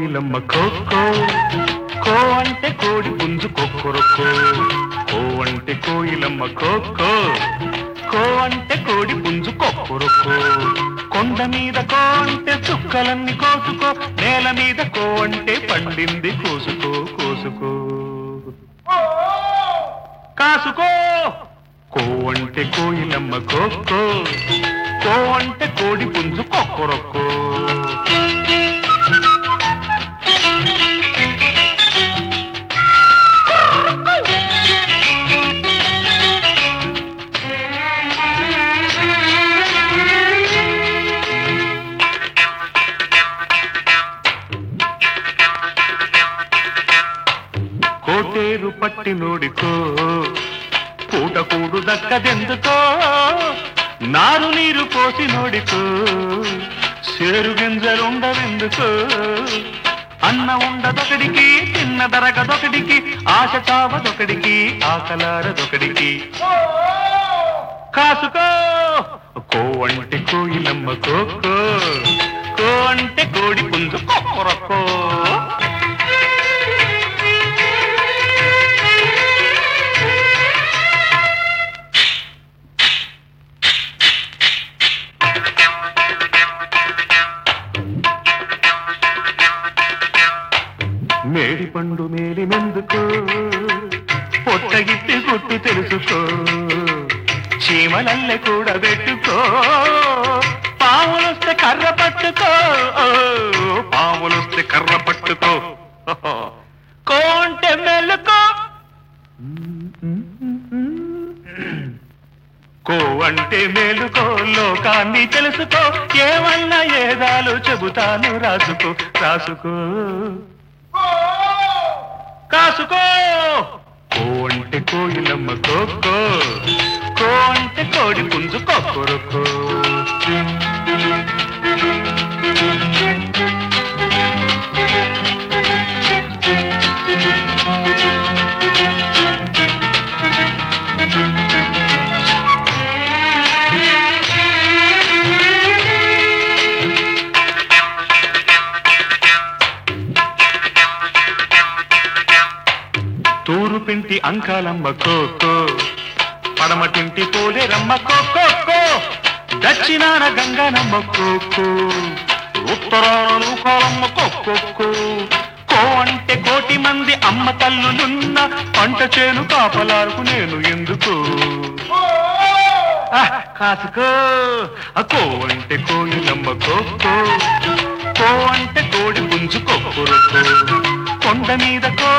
కోయిలమ్మ కోకో కో అంటే కోడి పుంజు కొక్కరొక్కో కో అంటే కోయిలమ్మ కోకో కో అంటే కోడి పుంజు కొక్కరొక్కో కొండ మీద కో అంటే చుక్కలన్నీ కోసుకో నేల మీద కో అంటే పండింది కోసుకో కోసుకో కాసుకో కో అంటే కోయిలమ్మ కోకో కో అంటే కోడి పుంజు కొక్కరొక్కో కోటేరు పట్టి నోడికో పూటకూడు దక్కదెందుకో నారు నీరు పోసి నోడికో సేరు గింజలుండవెందుకో అన్న ఉండదొకడికి తిన్న దరగదొకడికి ఆశ చావదొకడికి ఆకలారదొకడికి కాసుకో కో అంటే కోయిలమ్మ కోకో కో అంటే కోడి పుంజు కొక్కరొక్కో మేడి పండు మేలి మెందుకో పొట్టగిట్టి గుట్టు తెలుసుకో చీమలల్లె కూడా పెట్టుకో పాములొస్తే కర్ర పట్టుకో పాములొస్తే కర్ర పట్టుకో కోంటే మెల్లుకో కో అంటే మేలుకో లోకాన్ని తెలుసుకో ఏమన్నా ఏదాలు చెబుతాను రాసుకో రాసుకో కాసుకో కో అంటే కోయిలమ్మ కోకో కో అంటే కోడి పుంజు కొక్కరొక్కో తూరు పింటి అంకాలమ్మ కోకో పడమటింటి పోలే రమ్మ కోకో దక్షిణాన గంగనమ్మ కోకో ఉత్తరాన నూకాలమ్మ కోకో కో అంటే కోటి మంది అమ్మ తల్లులున్న పంట చేను కాపలారుకు నేను ఎందుకు ఆహ్, కాసుకో ఆ కో అంటే కోయిలమ్మ కోకో కో అంటే కోడి పుంజు కొక్కురుకో కొండ మీద కో